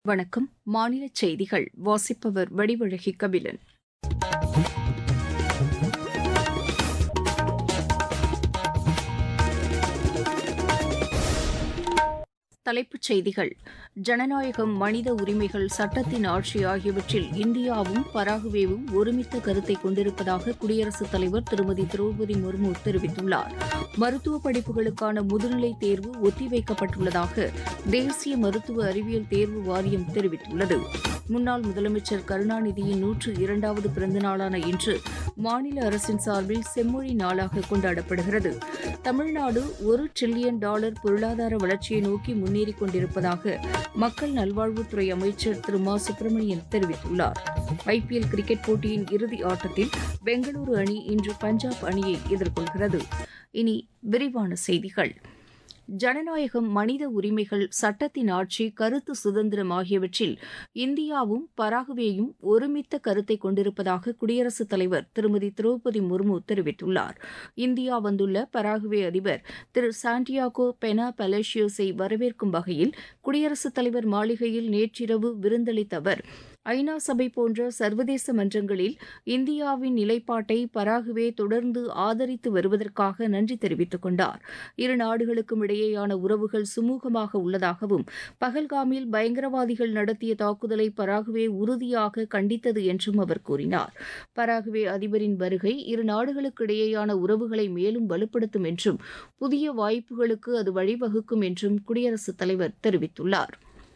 வணக்கம் மாநில செய்திகள் வாசிப்பவர் வடிவழகி கபிலன் தலைப்புச் செய்திகள் ஜனநாயகம் மனித உரிமைகள் சட்டத்தின் ஆட்சி ஆகியவற்றில் இந்தியாவும் பராகுவேவும் ஒருமித்த கருத்தை கொண்டிருப்பதாக குடியரசுத் தலைவர் திருமதி திரௌபதி முர்மு தெரிவித்துள்ளார் மருத்துவ படிப்புகளுக்கான முதுநிலை தேர்வு ஒத்திவைக்கப்பட்டுள்ளதாக தேசிய மருத்துவ அறிவியல் தேர்வு வாரியம் தெரிவித்துள்ளது முன்னாள் முதலமைச்சர் கருணாநிதியின் நூற்று இரண்டாவது பிறந்தநாளான இன்று மாநில அரசின் சார்பில் செம்மொழி நாளாக கொண்டாடப்படுகிறது தமிழ்நாடு ஒரு டிரில்லியன் டாலர் பொருளாதார வளர்ச்சியை நோக்கி முன்னேறிக் கொண்டிருப்பதாக மக்கள் நல்வாழ்வுத்துறை அமைச்சர் திரு மா சுப்பிரமணியன் தெரிவித்துள்ளார் ஐபிஎல் கிரிக்கெட் போட்டியின் இறுதி ஆட்டத்தில் பெங்களூரு அணி இன்று பஞ்சாப் அணியை எதிர்கொள்கிறது இனி விரிவான செய்திகள் ஜனநாயகம் மனித உரிமைகள் சட்டத்தின் ஆட்சி கருத்து சுதந்திரம் ஆகியவற்றில் இந்தியாவும் பராகுவேயும் ஒருமித்த கருத்தை கொண்டிருப்பதாக குடியரசுத் தலைவர் திருமதி திரௌபதி முர்மு தெரிவித்துள்ளார் இந்தியா வந்துள்ள பராகுவே அதிபர் திரு சாண்டியாகோ பெனா பலேஷியோஸை வரவேற்கும் வகையில் குடியரசுத் தலைவர் மாளிகையில் நேற்றிரவு விருந்தளித்த அவர் ஐநா சபை போன்ற சர்வதேச மன்றங்களில் இந்தியாவின் நிலைப்பாட்டை பராகுவே தொடர்ந்து ஆதரித்து வருவதற்காக நன்றி தெரிவித்துக் கொண்டார் இரு நாடுகளுக்கும் இடையேயான உறவுகள் சுமூகமாக உள்ளதாகவும் பகல்காமில் பயங்கரவாதிகள் நடத்திய தாக்குதலை பராகுவே உறுதியாக கண்டித்தது என்றும் அவர் கூறினார் பராகுவே அதிபரின் வருகை இரு நாடுகளுக்கு இடையேயான உறவுகளை மேலும் வலுப்படுத்தும் என்றும் புதிய வாய்ப்புகளுக்கு அது வழிவகுக்கும் என்றும் குடியரசுத் தலைவர் தெரிவித்துள்ளார்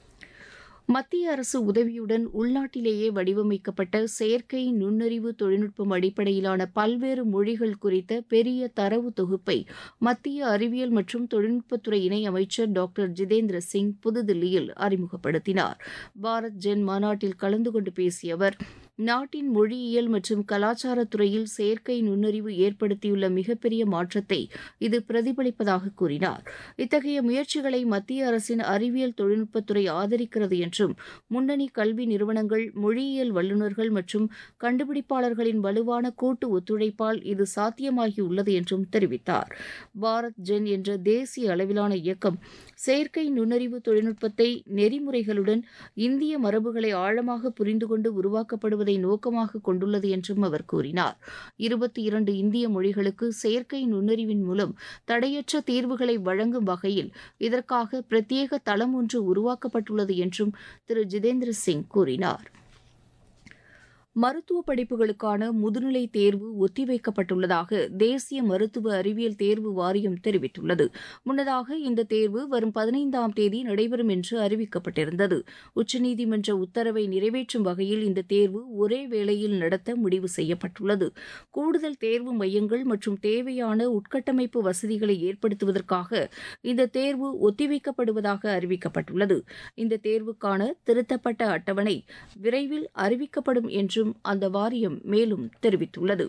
மத்திய அரசு உதவியுடன் உள்நாட்டிலேயே வடிவமைக்கப்பட்ட செயற்கை நுண்ணறிவு தொழில்நுட்பம் அடிப்படையிலான பல்வேறு மொழிகள் குறித்த பெரிய தரவு தொகுப்பை மத்திய அறிவியல் மற்றும் தொழில்நுட்பத்துறை இணை அமைச்சர் டாக்டர் ஜிதேந்திர சிங் புதுதில்லியில் அறிமுகப்படுத்தினார் பாரத் ஜென் மாநாட்டில் கலந்து கொண்டு பேசிய அவர் நாட்டின் மொழியியல் மற்றும் கலாச்சாரத்துறையில் செயற்கை நுண்ணறிவு ஏற்படுத்தியுள்ள மிகப்பெரிய மாற்றத்தை இது பிரதிபலிப்பதாக கூறினார் இத்தகைய முயற்சிகளை மத்திய அரசின் அறிவியல் தொழில்நுட்பத்துறை ஆதரிக்கிறது என்றும் முன்னணி கல்வி நிறுவனங்கள் மொழியியல் வல்லுநர்கள் மற்றும் கண்டுபிடிப்பாளர்களின் வலுவான கூட்டு ஒத்துழைப்பால் இது சாத்தியமாகியுள்ளது என்றும் தெரிவித்தார் பாரத் ஜென் என்ற தேசிய அளவிலான இயக்கம் செயற்கை நுண்ணறிவு தொழில்நுட்பத்தை நெறிமுறைகளுடன் இந்திய மரபுகளை ஆழமாக புரிந்து கொண்டு உருவாக்கப்படுவது வருவதை நோக்கமாக கொண்டுள்ளது என்றும் அவர் கூறினார் இருபத்தி இரண்டு இந்திய மொழிகளுக்கு செயற்கை நுண்ணறிவின் மூலம் தடையற்ற தீர்வுகளை வழங்கும் வகையில் இதற்காக பிரத்யேக தளம் ஒன்று உருவாக்கப்பட்டுள்ளது என்றும் திரு ஜிதேந்திர சிங் கூறினார் மருத்துவ படிப்புகளுக்கான முதுநிலை தேர்வு ஒத்திவைக்கப்பட்டுள்ளதாக தேசிய மருத்துவ அறிவியல் தேர்வு வாரியம் தெரிவித்துள்ளது முன்னதாக இந்த தேர்வு வரும் பதினைந்தாம் தேதி நடைபெறும் என்று அறிவிக்கப்பட்டிருந்தது உச்சநீதிமன்ற உத்தரவை நிறைவேற்றும் வகையில் இந்த தேர்வு ஒரே வேளையில் நடத்த முடிவு செய்யப்பட்டுள்ளது கூடுதல் தேர்வு மையங்கள் மற்றும் தேவையான உட்கட்டமைப்பு வசதிகளை ஏற்படுத்துவதற்காக இந்த தேர்வு ஒத்திவைக்கப்படுவதாக அறிவிக்கப்பட்டுள்ளது இந்த தேர்வுக்கான திருத்தப்பட்ட அட்டவணை விரைவில் அறிவிக்கப்படும் என்றும் என்றும் அந்த வாரியம் மேலும் தெரிவித்துள்ளது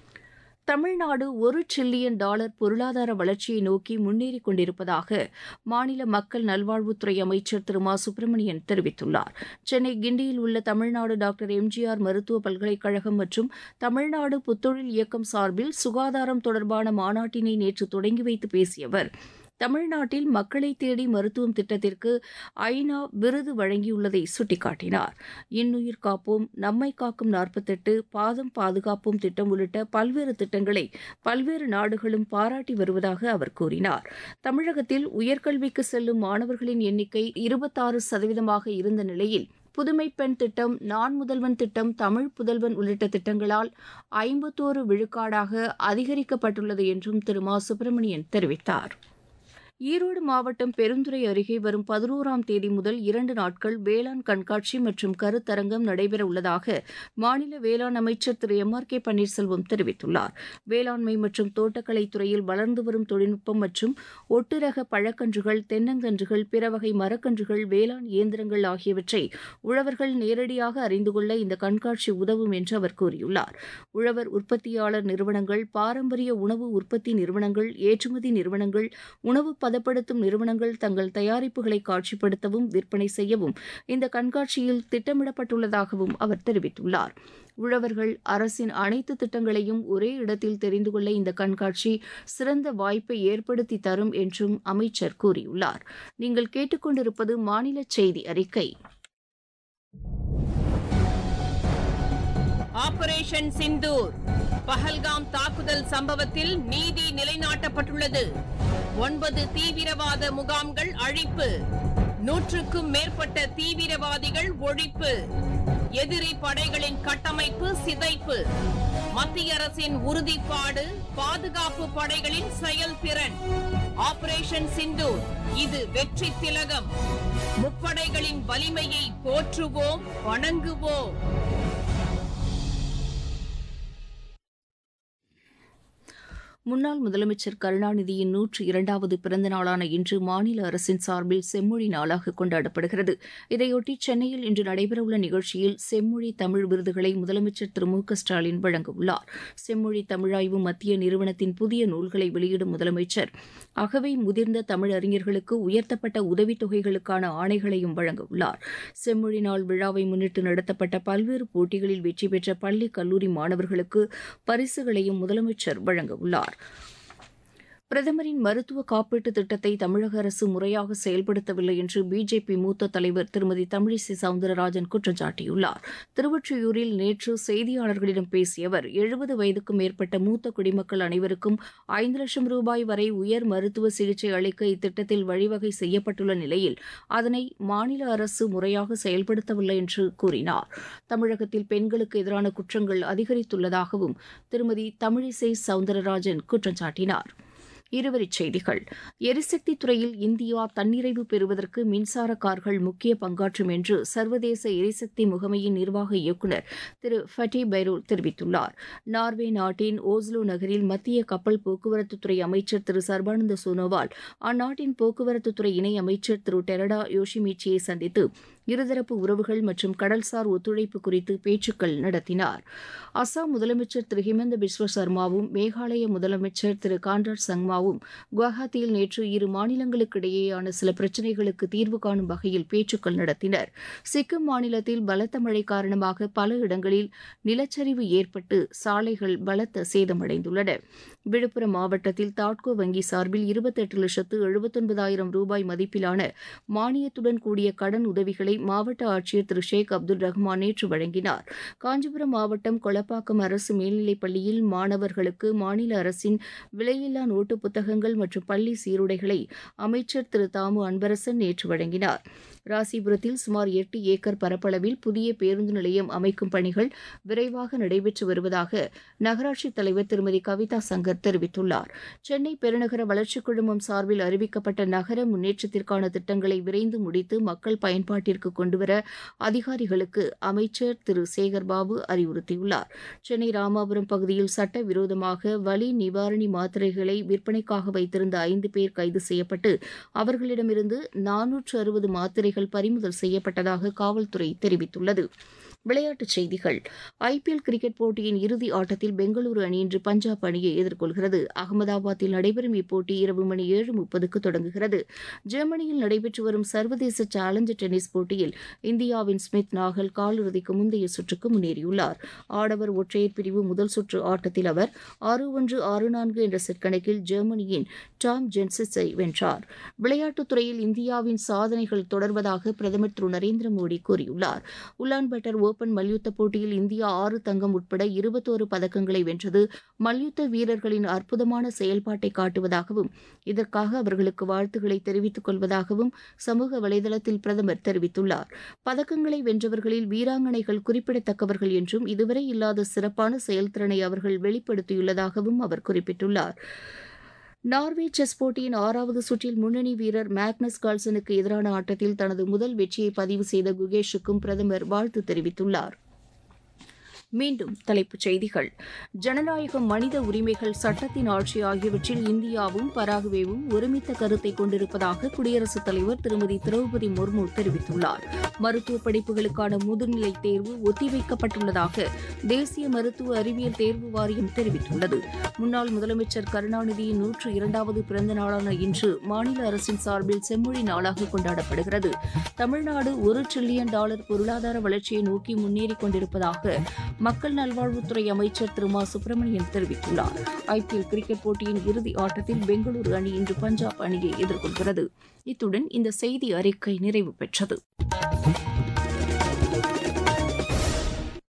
தமிழ்நாடு ஒரு டிரில்லியன் டாலர் பொருளாதார வளர்ச்சியை நோக்கி முன்னேறிக் கொண்டிருப்பதாக மாநில மக்கள் நல்வாழ்வுத்துறை அமைச்சர் திரு மா சுப்பிரமணியன் தெரிவித்துள்ளார் சென்னை கிண்டியில் உள்ள தமிழ்நாடு டாக்டர் எம்ஜிஆர் மருத்துவ பல்கலைக்கழகம் மற்றும் தமிழ்நாடு புத்தொழில் இயக்கம் சார்பில் சுகாதாரம் தொடர்பான மாநாட்டினை நேற்று தொடங்கி வைத்து பேசிய அவர் தமிழ்நாட்டில் மக்களை தேடி மருத்துவம் திட்டத்திற்கு ஐநா விருது வழங்கியுள்ளதை சுட்டிக்காட்டினார் இன்னுயிர் காப்போம் நம்மை காக்கும் நாற்பத்தெட்டு பாதம் பாதுகாப்போம் திட்டம் உள்ளிட்ட பல்வேறு திட்டங்களை பல்வேறு நாடுகளும் பாராட்டி வருவதாக அவர் கூறினார் தமிழகத்தில் உயர்கல்விக்கு செல்லும் மாணவர்களின் எண்ணிக்கை இருபத்தாறு சதவீதமாக இருந்த நிலையில் புதுமை பெண் திட்டம் நான் முதல்வன் திட்டம் தமிழ் புதல்வன் உள்ளிட்ட திட்டங்களால் ஐம்பத்தோரு விழுக்காடாக அதிகரிக்கப்பட்டுள்ளது என்றும் திரு மா சுப்பிரமணியன் தெரிவித்தார் ஈரோடு மாவட்டம் பெருந்துறை அருகே வரும் பதினோராம் தேதி முதல் இரண்டு நாட்கள் வேளாண் கண்காட்சி மற்றும் கருத்தரங்கம் நடைபெற உள்ளதாக மாநில வேளாண் அமைச்சர் Thiru M R K Panneerselvam தெரிவித்துள்ளார் வேளாண்மை மற்றும் தோட்டக்கலை துறையில் வளர்ந்து வரும் தொழில்நுட்பம் மற்றும் ஒட்டுரக பழக்கன்றுகள் தென்னங்கன்றுகள் பிற வகை மரக்கன்றுகள் வேளாண் இயந்திரங்கள் ஆகியவற்றை உழவர்கள் நேரடியாக அறிந்து கொள்ள இந்த கண்காட்சி உதவும் என்று அவர் கூறியுள்ளார் உழவர் உற்பத்தியாளர் நிறுவனங்கள் பாரம்பரிய உணவு உற்பத்தி நிறுவனங்கள் ஏற்றுமதி நிறுவனங்கள் உணவு பதப்படுத்தும் நிறுவனங்கள் தங்கள் தயாரிப்புகளை காட்சிப்படுத்தவும் விற்பனை செய்யவும் இந்த கண்காட்சியில் திட்டமிடப்பட்டுள்ளதாகவும் அவர் தெரிவித்துள்ளார் உழவர்கள் அரசின் அனைத்து திட்டங்களையும் ஒரே இடத்தில் தெரிந்து கொள்ள இந்த கண்காட்சி சிறந்த வாய்ப்பை ஏற்படுத்தி தரும் என்றும் அமைச்சர் கூறியுள்ளார் நீங்கள் கேட்டுக்கொண்டிருப்பது மாநில செய்தி அறிக்கை ஆபரேஷன் சிந்தூர் பஹல்காம் தாக்குதல் சம்பவத்தில் நீதி நிலைநாட்டப்பட்டுள்ளது ஒன்பது தீவிரவாத முகாம்கள் அழிப்பு நூற்றுக்கும் மேற்பட்ட தீவிரவாதிகள் ஒழிப்பு எதிரி படைகளின் கட்டமைப்பு சிதைப்பு மத்திய அரசின் உறுதிப்பாடு பாதுகாப்பு படைகளின் செயல்திறன் ஆபரேஷன் சிந்தூர் இது வெற்றி திலகம் முப்படைகளின் வலிமையை போற்றுவோம் வணங்குவோம் முன்னாள் முதலமைச்சர் கருணாநிதியின் நூற்று இரண்டாவது பிறந்த நாளான இன்று மாநில அரசின் சார்பில் செம்மொழி நாளாக கொண்டாடப்படுகிறது இதையொட்டி சென்னையில் இன்று நடைபெறவுள்ள நிகழ்ச்சியில் செம்மொழி தமிழ் விருதுகளை முதலமைச்சர் திரு மு க ஸ்டாலின் வழங்கவுள்ளார் செம்மொழி தமிழாய்வு மத்திய நிறுவனத்தின் புதிய நூல்களை வெளியிடும் முதலமைச்சர் அகவை முதிர்ந்த தமிழ் அறிஞர்களுக்கு உயர்த்தப்பட்ட உதவித்தொகைகளுக்கான ஆணைகளையும் வழங்கவுள்ளார் செம்மொழி நாள் விழாவை முன்னிட்டு நடத்தப்பட்ட பல்வேறு போட்டிகளில் வெற்றி பெற்ற பள்ளி கல்லூரி மாணவர்களுக்கு பரிசுகளையும் முதலமைச்சர் வழங்கவுள்ளார் பிரதமரின் மருத்துவ காப்பீட்டு திட்டத்தை தமிழக அரசு முறையாக செயல்படுத்தவில்லை என்று பிஜேபி மூத்த தலைவர் திருமதி தமிழிசை சவுந்தரராஜன் குற்றம் சாட்டியுள்ளார் திருவொற்றியூரில் நேற்று செய்தியாளர்களிடம் பேசிய அவர் எழுபது வயதுக்கும் மேற்பட்ட மூத்த குடிமக்கள் அனைவருக்கும் ஐந்து லட்சம் ரூபாய் வரை உயர் மருத்துவ சிகிச்சை அளிக்க இத்திட்டத்தில் வழிவகை செய்யப்பட்டுள்ள நிலையில் அதனை மாநில அரசு முறையாக செயல்படுத்தவில்லை என்று கூறினார் தமிழகத்தில் பெண்களுக்கு எதிரான குற்றங்கள் அதிகரித்துள்ளதாகவும் திருமதி தமிழிசை சவுந்தரராஜன் குற்றம் சாட்டினார் இருவரிச் செய்திகள் எரிசக்தி துறையில் இந்தியா தன்னிறைவு பெறுவதற்கு மின்சார கார்கள் முக்கிய பங்காற்றும் என்று சர்வதேச எரிசக்தி முகமையின் நிர்வாக இயக்குநர் திரு ஃபட்டி பைரோல் தெரிவித்துள்ளார் நார்வே நாட்டின் ஓஸ்லோ நகரில் மத்திய கப்பல் போக்குவரத்துத்துறை அமைச்சர் திரு சர்பானந்த சோனோவால் அந்நாட்டின் போக்குவரத்துத்துறை இணை அமைச்சர் திரு டெரடா யோஷிமிச்சியை சந்தித்து இருதரப்பு உறவுகள் மற்றும் கடல்சார் ஒத்துழைப்பு குறித்து பேச்சுக்கள் நடத்தினார் அசாம் முதலமைச்சர் திரு ஹிமந்த பிஸ்வ சர்மாவும் மேகாலய முதலமைச்சர் திரு கான்ராட் சங்மாவும் குவஹாத்தியில் நேற்று இரு மாநிலங்களுக்கிடையேயான சில பிரச்சினைகளுக்கு தீர்வு காணும் வகையில் பேச்சுக்கள் நடத்தினர் சிக்கிம் மாநிலத்தில் பலத்த மழை காரணமாக பல இடங்களில் நிலச்சரிவு ஏற்பட்டு சாலைகள் பலத்த சேதமடைந்துள்ளன விழுப்புரம் மாவட்டத்தில் தாட்கோ வங்கி சார்பில் இருபத்தெட்டு லட்சத்து எழுபத்தொன்பதாயிரம் ரூபாய் மதிப்பிலான மானியத்துடன் கூடிய கடன் உதவிகளை மாவட்ட ஆட்சியர் திரு ஷேக் அப்துல் ரஹ்மான் நேற்று வழங்கினார் காஞ்சிபுரம் மாவட்டம் கொளப்பாக்கம் அரசு மேல்நிலைப் பள்ளியில் மாணவர்களுக்கு மாநில அரசின் விலையில்லா நோட்டு புத்தகங்கள் மற்றும் பள்ளி சீருடைகளை அமைச்சர் திரு தாமு அன்பரசன் நேற்று வழங்கினார் ராசிபுரத்தில் சுமார் எட்டு ஏக்கர் பரப்பளவில் புதிய பேருந்து நிலையம் அமைக்கும் பணிகள் விரைவாக நடைபெற்று வருவதாக நகராட்சித் தலைவர் திருமதி கவிதா சங்கர் தெரிவித்துள்ளார் சென்னை பெருநகர வளர்ச்சிக் குழுமம் சார்பில் அறிவிக்கப்பட்ட நகர முன்னேற்றத்திற்கான திட்டங்களை விரைந்து முடித்து மக்கள் பயன்பாட்டிற்கு கொண்டுவர அதிகாரிகளுக்கு அமைச்சர் திரு சேகர்பாபு அறிவுறுத்தியுள்ளார் சென்னை ராமாபுரம் பகுதியில் சட்டவிரோதமாக வலி நிவாரணி மாத்திரைகளை விற்பனைக்காக வைத்திருந்த ஐந்து பேர் கைது செய்யப்பட்டு அவர்களிடமிருந்து நானூற்று அறுபது மாத்திரைகள் பறிமுதல் செய்யப்பட்டதாக காவல்துறை தெரிவித்துள்ளது விளையாட்டுச் செய்திகள் ஐபிஎல் கிரிக்கெட் போட்டியின் இறுதி ஆட்டத்தில் பெங்களூரு அணி இன்று பஞ்சாப் அணியை எதிர்கொள்கிறது அகமதாபாத்தில் நடைபெறும் இப்போட்டி இரவு மணி ஏழு முப்பதுக்கு தொடங்குகிறது ஜெர்மனியில் நடைபெற்று வரும் சர்வதேச சேலஞ்சர் டென்னிஸ் போட்டியில் இந்தியாவின் ஸ்மித் நாகல் காலிறுதிக்கு முந்தைய சுற்றுக்கு முன்னேறியுள்ளார் ஆடவர் ஒற்றையர் பிரிவு முதல் சுற்று ஆட்டத்தில் அவர் ஆறு ஒன்று ஆறு நான்கு என்ற செட் கணக்கில் ஜெர்மனியின் டாம் ஜென்சிஸை வென்றார் விளையாட்டுத் துறையில் இந்தியாவின் சாதனைகள் தொடர்வதாக பிரதமர் திரு நரேந்திர மோடி கூறியுள்ளார் உலான்பட்டர் ஓபன் மல்யுத்த போட்டியில் இந்தியா ஆறு தங்கம் உட்பட இருபத்தோரு பதக்கங்களை வென்றது மல்யுத்த வீரர்களின் அற்புதமான செயல்பாட்டை காட்டுவதாகவும் இதற்காக அவர்களுக்கு வாழ்த்துக்களை தெரிவித்துக் கொள்வதாகவும் சமூக வலைதளத்தில் பிரதமர் தெரிவித்துள்ளார் பதக்கங்களை வென்றவர்களில் வீராங்கனைகள் குறிப்பிடத்தக்கவர்கள் என்றும் இதுவரை இல்லாத சிறப்பான செயல்திறனை அவர்கள் வெளிப்படுத்தியுள்ளதாகவும் அவர் குறிப்பிட்டுள்ளார் நார்வே செஸ் போட்டியின் ஆறாவது சுற்றில் முன்னணி வீரர் மேக்னஸ் கால்சனுக்கு எதிரான ஆட்டத்தில் தனது முதல் வெற்றியை பதிவு செய்த குகேஷுக்கும் பிரதமர் வாழ்த்து தெரிவித்துள்ளார் மீண்டும் தலைப்புச் செய்திகள் ஜனநாயகம் மனித உரிமைகள் சட்டத்தின் ஆட்சி ஆகியவற்றில் இந்தியாவும் பராகுவேவும் ஒருமித்த கருத்தை கொண்டிருப்பதாக குடியரசுத் தலைவர் திருமதி திரௌபதி முர்மு தெரிவித்துள்ளார் மருத்துவ படிப்புகளுக்கான முதுநிலை தேர்வு ஒத்திவைக்கப்பட்டுள்ளதாக தேசிய மருத்துவ அறிவியல் தேர்வு வாரியம் தெரிவித்துள்ளது முன்னாள் முதலமைச்சர் கருணாநிதியின் நூற்று இரண்டாவது பிறந்த நாளான இன்று மாநில அரசின் சார்பில் செம்மொழி நாளாக கொண்டாடப்படுகிறது தமிழ்நாடு ஒரு டிரில்லியன் டாலர் பொருளாதார வளர்ச்சியை நோக்கி முன்னேறிக் கொண்டிருப்பதாக மக்கள் நல்வாழ்வுத்துறை அமைச்சர் திரு மா சுப்பிரமணியன் தெரிவித்துள்ளார் ஐபிஎல் கிரிக்கெட் போட்டியின் இறுதி ஆட்டத்தில் பெங்களூரு அணி இன்று பஞ்சாப் அணியை எதிர்கொள்கிறது இத்துடன் இந்த செய்தி அறிக்கை நிறைவு பெற்றது